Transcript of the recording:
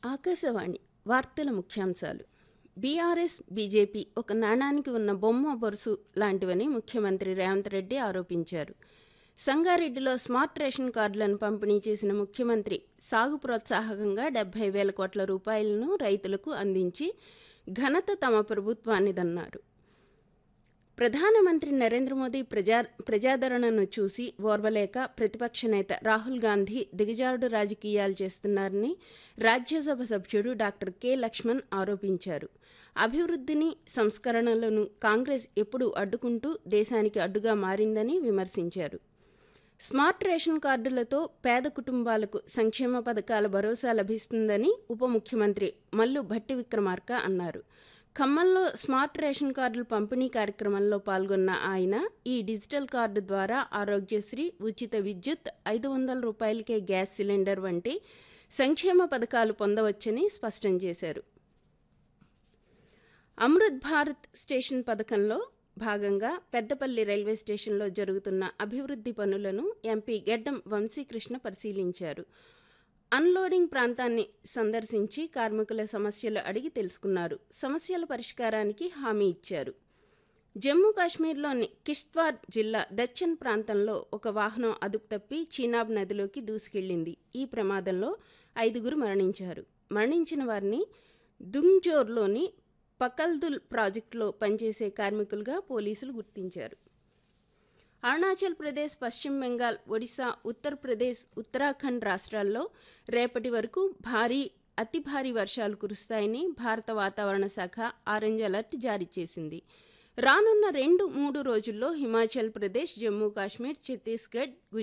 ఆకాశవాణి వార్తల ముఖ్యాంశాలు BRS BJP ఒక నాణానికి ఉన్న బొమ్మ బొరుసు లాంటివని ముఖ్యమంత్రి రేవంత్ రెడ్డి ఆరోపించారు సంగారెడ్డిలో స్మార్ట్ రేషన్ కార్డులను పంపిణీ చేసిన ముఖ్యమంత్రి సాగు ప్రోత్సాహకంగా డెబ్బై వేల కోట్ల రూపాయలను రైతులకు అందించి ఘనత తమ ప్రభుత్వానిదన్నారు ప్రధానమంత్రి నరేంద్ర మోదీ ప్రజా ప్రజాదరణను చూసి ఓర్వలేక ప్రతిపక్ష నేత రాహుల్ గాంధీ దిగజారుడు రాజకీయాలు చేస్తున్నారని రాజ్యసభ సభ్యుడు డాక్టర్ కె లక్ష్మణ్ ఆరోపించారు అభివృద్ధిని సంస్కరణలను కాంగ్రెస్ ఎప్పుడూ అడ్డుకుంటూ దేశానికి అడ్డుగా మారిందని విమర్శించారు స్మార్ట్ రేషన్ కార్డులతో పేద కుటుంబాలకు సంక్షేమ పథకాల భరోసా లభిస్తుందని ఉప ముఖ్యమంత్రి మల్లు భట్టి విక్రమార్క అన్నారు ఖమ్మంలో స్మార్ట్ రేషన్ కార్డుల పంపిణీ కార్యక్రమంలో పాల్గొన్న ఆయన ఈ డిజిటల్ కార్డు ద్వారా ఆరోగ్యశ్రీ ఉచిత విద్యుత్ ఐదు వందల రూపాయలకే గ్యాస్ సిలిండర్ వంటి సంక్షేమ పథకాలు పొందవచ్చని స్పష్టం చేశారు అమృత్ భారత్ స్టేషన్ పథకంలో భాగంగా పెద్దపల్లి రైల్వే స్టేషన్లో జరుగుతున్న అభివృద్ధి పనులను ఎంపీ గెడ్డం వంశీకృష్ణ పరిశీలించారు అన్లోడింగ్ ప్రాంతాన్ని సందర్శించి కార్మికుల సమస్యలు అడిగి తెలుసుకున్నారు సమస్యల పరిష్కారానికి హామీ ఇచ్చారు జమ్మూ కాశ్మీర్లోని కిష్త్వార్ జిల్లా దచ్చన్ ప్రాంతంలో ఒక వాహనం అదుపు తప్పి చీనాబ్ నదిలోకి దూసుకెళ్లింది ఈ ప్రమాదంలో ఐదుగురు మరణించారు మరణించిన వారిని దుంగ్జోర్లోని పకల్దుల్ ప్రాజెక్టులో పనిచేసే కార్మికులుగా పోలీసులు గుర్తించారు అరుణాచల్ ప్రదేశ్ పశ్చిమ బెంగాల్ ఒడిశా ఉత్తరప్రదేశ్ ఉత్తరాఖండ్ రాష్ట్రాల్లో రేపటి వరకు భారీ అతి భారీ వర్షాలు కురుస్తాయని భారత వాతావరణ శాఖ ఆరెంజ్ అలర్ట్ జారీ చేసింది రానున్న రెండు మూడు రోజుల్లో హిమాచల్ ప్రదేశ్ జమ్మూ కాశ్మీర్ ఛత్తీస్గఢ్